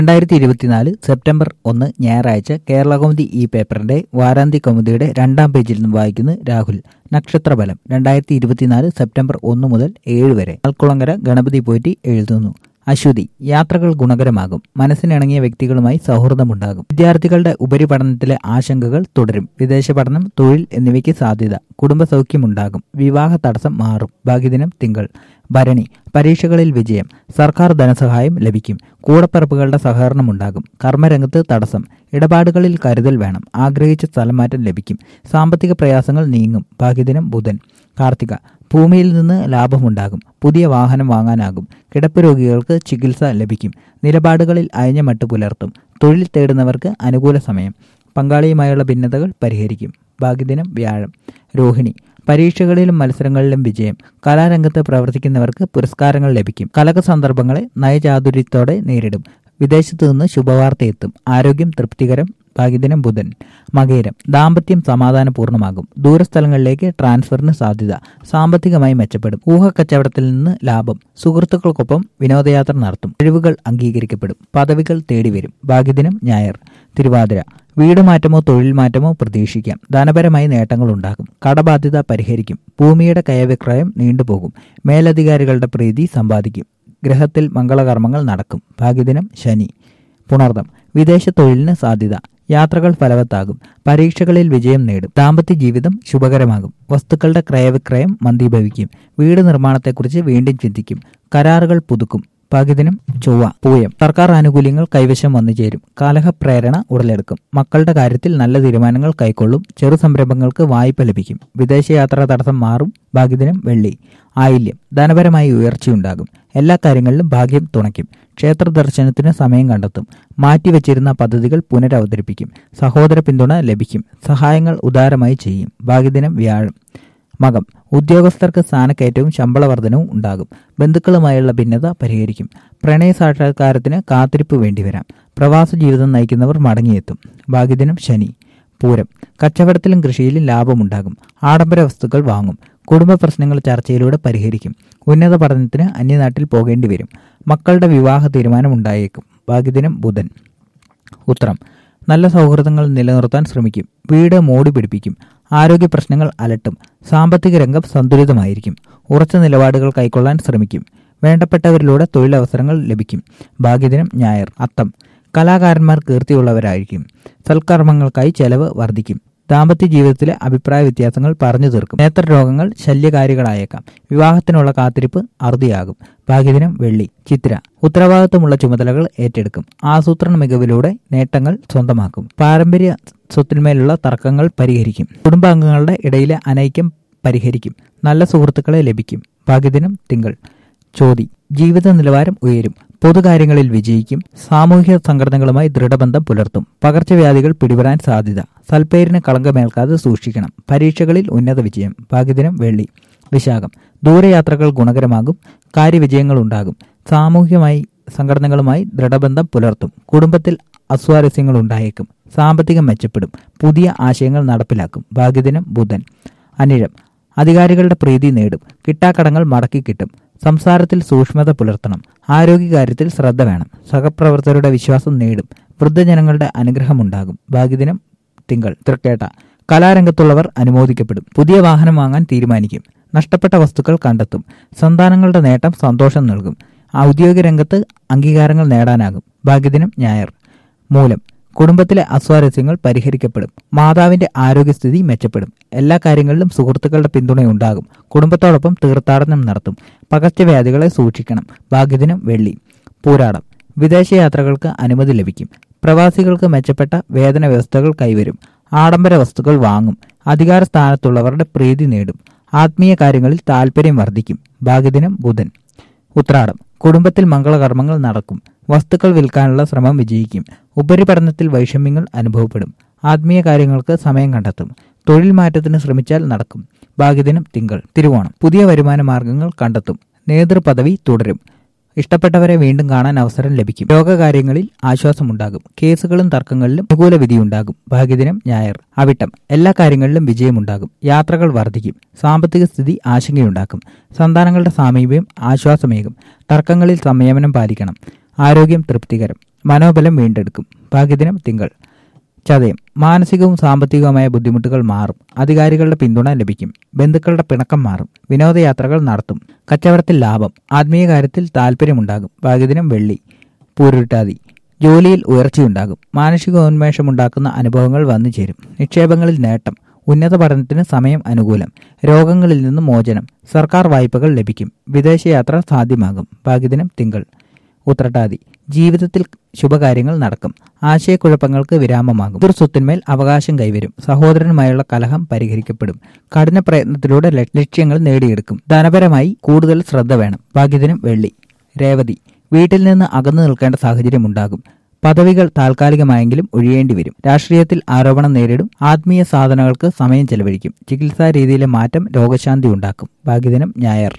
രണ്ടായിരത്തി ഇരുപത്തിനാല് സെപ്റ്റംബർ ഒന്ന് ഞായറാഴ്ച കേരള കൗമുദി ഈ പേപ്പറിന്റെ വാരാന്ത്യ കൗമുദിയുടെ രണ്ടാം പേജിൽ നിന്ന് വായിക്കുന്നു രാഹുൽ നക്ഷത്രഫലം രണ്ടായിരത്തി ഇരുപത്തിനാല് സെപ്റ്റംബർ ഒന്ന് മുതൽ ഏഴ് വരെ ആൽക്കുളങ്ങര ഗണപതി പോറ്റി എഴുതുന്നു അശ്വതി യാത്രകൾ ഗുണകരമാകും മനസ്സിനിണങ്ങിയ വ്യക്തികളുമായി സൗഹൃദമുണ്ടാകും വിദ്യാർത്ഥികളുടെ ഉപരിപഠനത്തിലെ ആശങ്കകൾ തുടരും വിദേശ പഠനം തൊഴിൽ എന്നിവയ്ക്ക് സാധ്യത കുടുംബസൗഖ്യമുണ്ടാകും വിവാഹ തടസ്സം മാറും ഭാഗ്യദിനം തിങ്കൾ ഭരണി പരീക്ഷകളിൽ വിജയം സർക്കാർ ധനസഹായം ലഭിക്കും കൂടപ്പിറപ്പുകളുടെ സഹകരണമുണ്ടാകും കർമ്മരംഗത്ത് തടസ്സം ഇടപാടുകളിൽ കരുതൽ വേണം ആഗ്രഹിച്ച സ്ഥലമാറ്റം ലഭിക്കും സാമ്പത്തിക പ്രയാസങ്ങൾ നീങ്ങും ഭാഗ്യദിനം ബുധൻ കാർത്തിക ഭൂമിയിൽ നിന്ന് ലാഭമുണ്ടാകും പുതിയ വാഹനം വാങ്ങാനാകും കിടപ്പ് രോഗികൾക്ക് ചികിത്സ ലഭിക്കും നിലപാടുകളിൽ അയഞ്ഞ മട്ട് പുലർത്തും തൊഴിൽ തേടുന്നവർക്ക് അനുകൂല സമയം പങ്കാളിയുമായുള്ള ഭിന്നതകൾ പരിഹരിക്കും ഭാഗ്യദിനം വ്യാഴം രോഹിണി പരീക്ഷകളിലും മത്സരങ്ങളിലും വിജയം കലാരംഗത്ത് പ്രവർത്തിക്കുന്നവർക്ക് പുരസ്കാരങ്ങൾ ലഭിക്കും കലക സന്ദർഭങ്ങളെ നയചാതുര്യത്തോടെ നേരിടും വിദേശത്തു നിന്ന് ശുഭവാർത്ത എത്തും ആരോഗ്യം തൃപ്തികരം ഭാഗ്യദിനം ബുധൻ മകേരം ദാമ്പത്യം സമാധാനപൂർണ്ണമാകും ദൂരസ്ഥലങ്ങളിലേക്ക് ട്രാൻസ്ഫറിന് സാധ്യത സാമ്പത്തികമായി മെച്ചപ്പെടും ഊഹക്കച്ചവടത്തിൽ നിന്ന് ലാഭം സുഹൃത്തുക്കൾക്കൊപ്പം വിനോദയാത്ര നടത്തും കഴിവുകൾ അംഗീകരിക്കപ്പെടും പദവികൾ തേടിവരും ഭാഗ്യദിനം ഞായർ തിരുവാതിര വീട് മാറ്റമോ തൊഴിൽ മാറ്റമോ പ്രതീക്ഷിക്കാം ധനപരമായി നേട്ടങ്ങൾ ഉണ്ടാകും കടബാധ്യത പരിഹരിക്കും ഭൂമിയുടെ കയവിക്രയം നീണ്ടുപോകും മേലധികാരികളുടെ പ്രീതി സമ്പാദിക്കും ഗ്രഹത്തിൽ മംഗളകർമ്മങ്ങൾ നടക്കും ഭാഗ്യദിനം ശനി പുണർദം വിദേശ തൊഴിലിന് സാധ്യത യാത്രകൾ ഫലവത്താകും പരീക്ഷകളിൽ വിജയം നേടും ദാമ്പത്യ ജീവിതം ശുഭകരമാകും വസ്തുക്കളുടെ ക്രയവിക്രയം മന്ദീഭവിക്കും വീട് നിർമ്മാണത്തെക്കുറിച്ച് വീണ്ടും ചിന്തിക്കും കരാറുകൾ പുതുക്കും ഭാഗ്യദിനം ചൊവ്വ പൂയം സർക്കാർ ആനുകൂല്യങ്ങൾ കൈവശം വന്നു ചേരും കാലഹപ്രേരണ ഉടലെടുക്കും മക്കളുടെ കാര്യത്തിൽ നല്ല തീരുമാനങ്ങൾ കൈക്കൊള്ളും ചെറു സംരംഭങ്ങൾക്ക് വായ്പ ലഭിക്കും വിദേശയാത്രാ തടസ്സം മാറും ഭാഗ്യദിനം വെള്ളി ആയില്യം ധനപരമായി ഉയർച്ചയുണ്ടാകും എല്ലാ കാര്യങ്ങളിലും ഭാഗ്യം തുണയ്ക്കും ക്ഷേത്ര ദർശനത്തിന് സമയം കണ്ടെത്തും മാറ്റിവെച്ചിരുന്ന പദ്ധതികൾ പുനരവതരിപ്പിക്കും സഹോദര പിന്തുണ ലഭിക്കും സഹായങ്ങൾ ഉദാരമായി ചെയ്യും ഭാഗ്യദിനം വ്യാഴം മകം ഉദ്യോഗസ്ഥർക്ക് സ്ഥാനക്കയറ്റവും ശമ്പള വർധനവും ഉണ്ടാകും ബന്ധുക്കളുമായുള്ള ഭിന്നത പരിഹരിക്കും പ്രണയ സാക്ഷാത്കാരത്തിന് കാത്തിരിപ്പ് വേണ്ടിവരാം പ്രവാസ ജീവിതം നയിക്കുന്നവർ മടങ്ങിയെത്തും ഭാഗ്യദിനം ശനി പൂരം കച്ചവടത്തിലും കൃഷിയിലും ലാഭമുണ്ടാകും ആഡംബര വസ്തുക്കൾ വാങ്ങും കുടുംബ പ്രശ്നങ്ങൾ ചർച്ചയിലൂടെ പരിഹരിക്കും ഉന്നത പഠനത്തിന് അന്യനാട്ടിൽ പോകേണ്ടി വരും മക്കളുടെ വിവാഹ തീരുമാനമുണ്ടായേക്കും ഭാഗ്യദിനം ബുധൻ ഉത്തരം നല്ല സൗഹൃദങ്ങൾ നിലനിർത്താൻ ശ്രമിക്കും വീട് മോടി പിടിപ്പിക്കും ആരോഗ്യ പ്രശ്നങ്ങൾ അലട്ടും സാമ്പത്തിക രംഗം സന്തുലിതമായിരിക്കും ഉറച്ച നിലപാടുകൾ കൈക്കൊള്ളാൻ ശ്രമിക്കും വേണ്ടപ്പെട്ടവരിലൂടെ തൊഴിലവസരങ്ങൾ ലഭിക്കും ഭാഗ്യദിനം ഞായർ അത്തം കലാകാരന്മാർ കീർത്തിയുള്ളവരായിരിക്കും സൽക്കർമ്മങ്ങൾക്കായി ചെലവ് വർദ്ധിക്കും ദാമ്പത്യ ജീവിതത്തിലെ അഭിപ്രായ വ്യത്യാസങ്ങൾ പറഞ്ഞു തീർക്കും നേത്രരോഗങ്ങൾ ശല്യകാരികളായേക്കാം വിവാഹത്തിനുള്ള കാത്തിരിപ്പ് അറുതിയാകും ഭാഗ്യദിനം വെള്ളി ചിത്ര ഉത്തരവാദിത്വമുള്ള ചുമതലകൾ ഏറ്റെടുക്കും ആസൂത്രണ മികവിലൂടെ നേട്ടങ്ങൾ സ്വന്തമാക്കും പാരമ്പര്യ സ്വത്തിന്മേലുള്ള തർക്കങ്ങൾ പരിഹരിക്കും കുടുംബാംഗങ്ങളുടെ ഇടയിലെ അനൈക്യം പരിഹരിക്കും നല്ല സുഹൃത്തുക്കളെ ലഭിക്കും ഭാഗ്യദിനം തിങ്കൾ ചോതി ജീവിത നിലവാരം ഉയരും പൊതുകാര്യങ്ങളിൽ വിജയിക്കും സാമൂഹിക സംഘടനകളുമായി ദൃഢബന്ധം പുലർത്തും പകർച്ചവ്യാധികൾ പിടിപെടാൻ സാധ്യത സൽപ്പേരിന് കളങ്കമേൽക്കാതെ സൂക്ഷിക്കണം പരീക്ഷകളിൽ ഉന്നത വിജയം ഭാഗ്യദിനം വെള്ളി വിശാഖം ദൂരയാത്രകൾ ഗുണകരമാകും കാര്യവിജയങ്ങൾ ഉണ്ടാകും സാമൂഹികമായി സംഘടനകളുമായി ദൃഢബന്ധം പുലർത്തും കുടുംബത്തിൽ അസ്വാരസ്യങ്ങൾ ഉണ്ടായേക്കും സാമ്പത്തികം മെച്ചപ്പെടും പുതിയ ആശയങ്ങൾ നടപ്പിലാക്കും ഭാഗ്യദിനം ബുധൻ അനിഴം അധികാരികളുടെ പ്രീതി നേടും കിട്ടാക്കടങ്ങൾ മടക്കി കിട്ടും സംസാരത്തിൽ സൂക്ഷ്മത പുലർത്തണം ആരോഗ്യകാര്യത്തിൽ ശ്രദ്ധ വേണം സഹപ്രവർത്തകരുടെ വിശ്വാസം നേടും വൃദ്ധജനങ്ങളുടെ അനുഗ്രഹമുണ്ടാകും ഭാഗ്യദിനം തിങ്കൾ തൃക്കേട്ട കലാരംഗത്തുള്ളവർ അനുമോദിക്കപ്പെടും പുതിയ വാഹനം വാങ്ങാൻ തീരുമാനിക്കും നഷ്ടപ്പെട്ട വസ്തുക്കൾ കണ്ടെത്തും സന്താനങ്ങളുടെ നേട്ടം സന്തോഷം നൽകും ഔദ്യോഗിക രംഗത്ത് അംഗീകാരങ്ങൾ നേടാനാകും ഭാഗ്യദിനം ഞായർ മൂലം കുടുംബത്തിലെ അസ്വാരസ്യങ്ങൾ പരിഹരിക്കപ്പെടും മാതാവിന്റെ ആരോഗ്യസ്ഥിതി മെച്ചപ്പെടും എല്ലാ കാര്യങ്ങളിലും സുഹൃത്തുക്കളുടെ പിന്തുണയുണ്ടാകും കുടുംബത്തോടൊപ്പം തീർത്ഥാടനം നടത്തും പകർച്ചവ്യാധികളെ സൂക്ഷിക്കണം ഭാഗ്യദിനം വെള്ളി പൂരാടം വിദേശയാത്രകൾക്ക് അനുമതി ലഭിക്കും പ്രവാസികൾക്ക് മെച്ചപ്പെട്ട വേതന വ്യവസ്ഥകൾ കൈവരും ആഡംബര വസ്തുക്കൾ വാങ്ങും അധികാര സ്ഥാനത്തുള്ളവരുടെ പ്രീതി നേടും ആത്മീയ കാര്യങ്ങളിൽ താൽപ്പര്യം വർദ്ധിക്കും ഭാഗ്യദിനം ബുധൻ ഉത്രാടം കുടുംബത്തിൽ മംഗളകർമ്മങ്ങൾ നടക്കും വസ്തുക്കൾ വിൽക്കാനുള്ള ശ്രമം വിജയിക്കും ഉപരിപഠനത്തിൽ വൈഷമ്യങ്ങൾ അനുഭവപ്പെടും ആത്മീയ കാര്യങ്ങൾക്ക് സമയം കണ്ടെത്തും തൊഴിൽ മാറ്റത്തിന് ശ്രമിച്ചാൽ നടക്കും ഭാഗ്യദിനം തിങ്കൾ തിരുവോണം പുതിയ വരുമാന മാർഗങ്ങൾ കണ്ടെത്തും നേതൃപദവി തുടരും ഇഷ്ടപ്പെട്ടവരെ വീണ്ടും കാണാൻ അവസരം ലഭിക്കും രോഗകാര്യങ്ങളിൽ ആശ്വാസമുണ്ടാകും കേസുകളും തർക്കങ്ങളിലും അനുകൂല വിധിയുണ്ടാകും ഭാഗ്യദിനം ഞായർ അവിട്ടം എല്ലാ കാര്യങ്ങളിലും വിജയമുണ്ടാകും യാത്രകൾ വർദ്ധിക്കും സാമ്പത്തിക സ്ഥിതി ആശങ്കയുണ്ടാക്കും സന്താനങ്ങളുടെ സാമീപ്യം ആശ്വാസമേകും തർക്കങ്ങളിൽ സംയമനം പാലിക്കണം ആരോഗ്യം തൃപ്തികരം മനോബലം വീണ്ടെടുക്കും ഭാഗ്യദിനം തിങ്കൾ ചതയം മാനസികവും സാമ്പത്തികവുമായ ബുദ്ധിമുട്ടുകൾ മാറും അധികാരികളുടെ പിന്തുണ ലഭിക്കും ബന്ധുക്കളുടെ പിണക്കം മാറും വിനോദയാത്രകൾ നടത്തും കച്ചവടത്തിൽ ലാഭം ആത്മീയ കാര്യത്തിൽ താല്പര്യമുണ്ടാകും ഭാഗ്യദിനം വെള്ളി പൂരുട്ടാതി ജോലിയിൽ ഉയർച്ചയുണ്ടാകും മാനസികോന്മേഷമുണ്ടാക്കുന്ന അനുഭവങ്ങൾ വന്നു ചേരും നിക്ഷേപങ്ങളിൽ നേട്ടം ഉന്നത പഠനത്തിന് സമയം അനുകൂലം രോഗങ്ങളിൽ നിന്ന് മോചനം സർക്കാർ വായ്പകൾ ലഭിക്കും വിദേശയാത്ര സാധ്യമാകും ഭാഗ്യദിനം തിങ്കൾ ഉത്രട്ടാതി ജീവിതത്തിൽ ശുഭകാര്യങ്ങൾ നടക്കും ആശയക്കുഴപ്പങ്ങൾക്ക് വിരാമമാകും എതിർ സ്വത്തിന്മേൽ അവകാശം കൈവരും സഹോദരനുമായുള്ള കലഹം പരിഹരിക്കപ്പെടും കഠിന പ്രയത്നത്തിലൂടെ ലക്ഷ്യങ്ങൾ നേടിയെടുക്കും ധനപരമായി കൂടുതൽ ശ്രദ്ധ വേണം ഭാഗ്യദിനം വെള്ളി രേവതി വീട്ടിൽ നിന്ന് അകന്നു നിൽക്കേണ്ട സാഹചര്യം ഉണ്ടാകും പദവികൾ താൽക്കാലികമായെങ്കിലും ഒഴിയേണ്ടി വരും രാഷ്ട്രീയത്തിൽ ആരോപണം നേരിടും ആത്മീയ സാധനങ്ങൾക്ക് സമയം ചെലവഴിക്കും ചികിത്സാ രീതിയിലെ മാറ്റം രോഗശാന്തി ഉണ്ടാക്കും ഭാഗ്യദിനം ഞായർ